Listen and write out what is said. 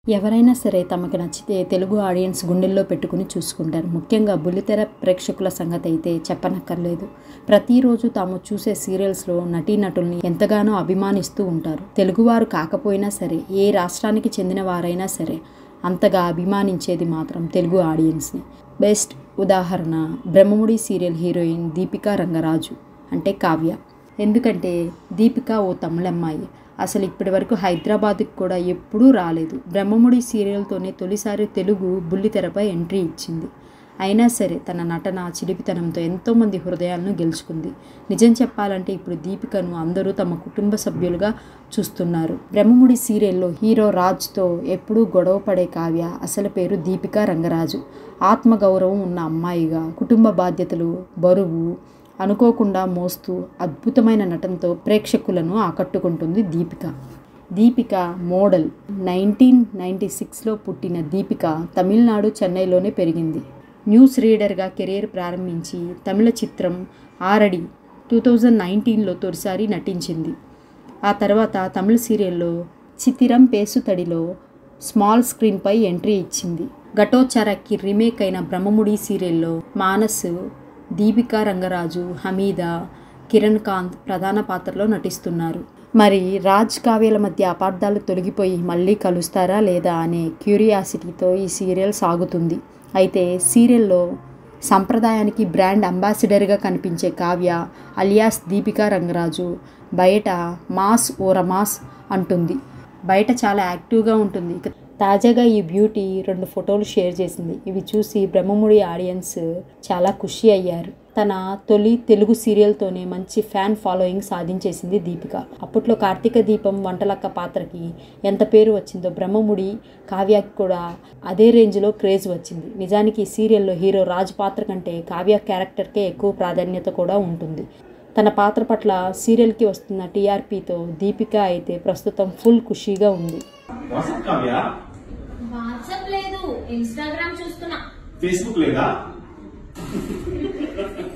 ఎవరైనా సరే తమకు నచ్చితే తెలుగు ఆడియన్స్ గుండెల్లో పెట్టుకుని చూసుకుంటారు ముఖ్యంగా బుల్లితెర ప్రేక్షకుల సంగతి అయితే చెప్పనక్కర్లేదు ప్రతిరోజు తాము చూసే సీరియల్స్లో నటీనటుల్ని ఎంతగానో అభిమానిస్తూ ఉంటారు తెలుగువారు కాకపోయినా సరే ఏ రాష్ట్రానికి చెందిన వారైనా సరే అంతగా అభిమానించేది మాత్రం తెలుగు ఆడియన్స్ని బెస్ట్ ఉదాహరణ బ్రహ్మముడి సీరియల్ హీరోయిన్ దీపికా రంగరాజు అంటే కావ్య ఎందుకంటే దీపిక ఓ తమిళమ్మాయి అసలు ఇప్పటి వరకు హైదరాబాద్కి కూడా ఎప్పుడూ రాలేదు బ్రహ్మముడి సీరియల్తోనే తొలిసారి తెలుగు బుల్లితెరపై ఎంట్రీ ఇచ్చింది అయినా సరే తన నటన చిలిపితనంతో ఎంతోమంది హృదయాలను గెలుచుకుంది నిజం చెప్పాలంటే ఇప్పుడు దీపికను అందరూ తమ కుటుంబ సభ్యులుగా చూస్తున్నారు బ్రహ్మముడి సీరియల్లో హీరో రాజ్తో ఎప్పుడూ గొడవ పడే కావ్య అసలు పేరు దీపికా రంగరాజు ఆత్మగౌరవం ఉన్న అమ్మాయిగా కుటుంబ బాధ్యతలు బరువు అనుకోకుండా మోస్తూ అద్భుతమైన నటనతో ప్రేక్షకులను ఆకట్టుకుంటుంది Deepika Deepika model nineteen ninety సిక్స్లో పుట్టిన దీపిక తమిళనాడు చెన్నైలోనే పెరిగింది న్యూస్ రీడర్గా కెరీర్ ప్రారంభించి తమిళ చిత్రం ఆరడి టూ థౌజండ్ నైన్టీన్లో తొలిసారి నటించింది ఆ తర్వాత తమిళ సీరియల్లో చితిరం పేసుతడిలో స్మాల్ స్క్రీన్పై ఎంట్రీ ఇచ్చింది ఘటోచరకి రీమేక్ అయిన బ్రహ్మముడి సీరియల్లో మానస్ దీపికా రంగరాజు హమీదా కిరణ్ కాంత్ ప్రధాన పాత్రలో నటిస్తున్నారు మరి రాజ్ కావ్యల మధ్య అపార్థాలు తొలగిపోయి మళ్ళీ కలుస్తారా లేదా అనే క్యూరియాసిటీతో ఈ సీరియల్ సాగుతుంది అయితే సీరియల్లో సంప్రదాయానికి బ్రాండ్ అంబాసిడర్గా కనిపించే కావ్య అలియాస్ దీపికా రంగరాజు బయట మాస్ ఓర మాస్ అంటుంది బయట చాలా యాక్టివ్గా ఉంటుంది ఇక తాజాగా ఈ బ్యూటీ రెండు ఫోటోలు షేర్ చేసింది ఇవి చూసి బ్రహ్మముడి ఆడియన్స్ చాలా ఖుషి అయ్యారు తన తొలి తెలుగు సీరియల్తోనే మంచి ఫ్యాన్ ఫాలోయింగ్ సాధించేసింది దీపిక అప్పట్లో కార్తీక దీపం వంటలక్క పాత్రకి ఎంత పేరు వచ్చిందో బ్రహ్మముడి కావ్యకి కూడా అదే రేంజ్లో క్రేజ్ వచ్చింది నిజానికి ఈ సీరియల్లో హీరో రాజ్ పాత్ర కంటే కావ్య క్యారెక్టర్కే ఎక్కువ ప్రాధాన్యత కూడా ఉంటుంది తన పాత్ర పట్ల సీరియల్కి వస్తున్న టీఆర్పీతో దీపిక అయితే ప్రస్తుతం ఫుల్ ఖుషీగా ఉంది వాట్సాప్ కావ్య వాట్సాప్ లేదు ఇన్స్టాగ్రామ్ చూస్తున్నా ఫేస్బుక్ లేదా